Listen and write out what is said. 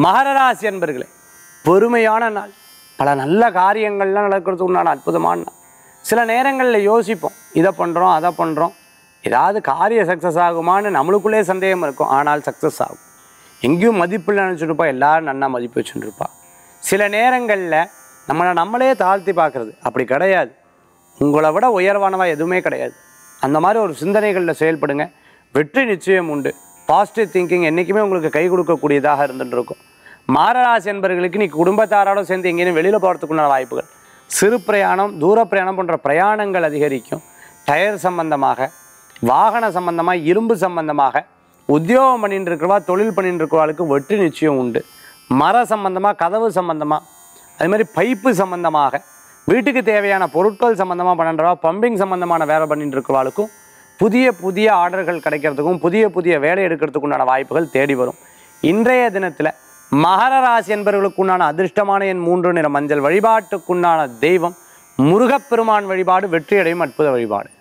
மகர ராசி அன்பர்களே பொறுமையான நாள் பல நல்ல காரியங்கள்லாம் நடக்கிறதுக்கு உண்டான அற்புதமான நாள் சில நேரங்களில் யோசிப்போம் இதை பண்ணுறோம் அதை பண்ணுறோம் ஏதாவது காரிய சக்ஸஸ் ஆகுமான்னு நம்மளுக்குள்ளே சந்தேகம் இருக்கும் ஆனால் சக்ஸஸ் ஆகும் எங்கேயும் மதிப்பில் நினச்சிருப்பா எல்லாரும் நன்னா மதிப்பு வச்சுருப்பா சில நேரங்களில் நம்மளை நம்மளே தாழ்த்தி பார்க்குறது அப்படி கிடையாது உங்களை விட உயர்வானவா எதுவுமே கிடையாது அந்த மாதிரி ஒரு சிந்தனைகளில் செயல்படுங்க வெற்றி நிச்சயம் உண்டு பாசிட்டிவ் திங்கிங் என்றைக்குமே உங்களுக்கு கை கொடுக்கக்கூடியதாக இருந்துட்டு இருக்கும் மாரராசி என்பவர்களுக்கு நீ குடும்பத்தாரோட சேர்ந்து எங்கேயும் வெளியில் போகிறதுக்குண்டான வாய்ப்புகள் சிறு பிரயாணம் தூர பிரயாணம் போன்ற பிரயாணங்கள் அதிகரிக்கும் டயர் சம்பந்தமாக வாகன சம்பந்தமாக இரும்பு சம்பந்தமாக உத்தியோகம் பண்ணிட்டு இருக்கிறவா தொழில் பண்ணிட்டு இருக்கிறவாளுக்கு வெற்றி நிச்சயம் உண்டு மர சம்பந்தமாக கதவு சம்பந்தமாக அது மாதிரி பைப்பு சம்பந்தமாக வீட்டுக்கு தேவையான பொருட்கள் சம்பந்தமாக பண்ணுறவா பம்பிங் சம்பந்தமான வேலை பண்ணிட்டு இருக்கிறவாளுக்கும் புதிய புதிய ஆர்டர்கள் கிடைக்கிறதுக்கும் புதிய புதிய வேலை எடுக்கிறதுக்கு உண்டான வாய்ப்புகள் தேடி வரும் இன்றைய தினத்தில் மகர ராசி என்பவர்களுக்கு உண்டான அதிர்ஷ்டமான என் மூன்று நிற மஞ்சள் வழிபாட்டுக்குண்டான தெய்வம் முருகப்பெருமான் வழிபாடு வெற்றியடையும் அற்புத வழிபாடு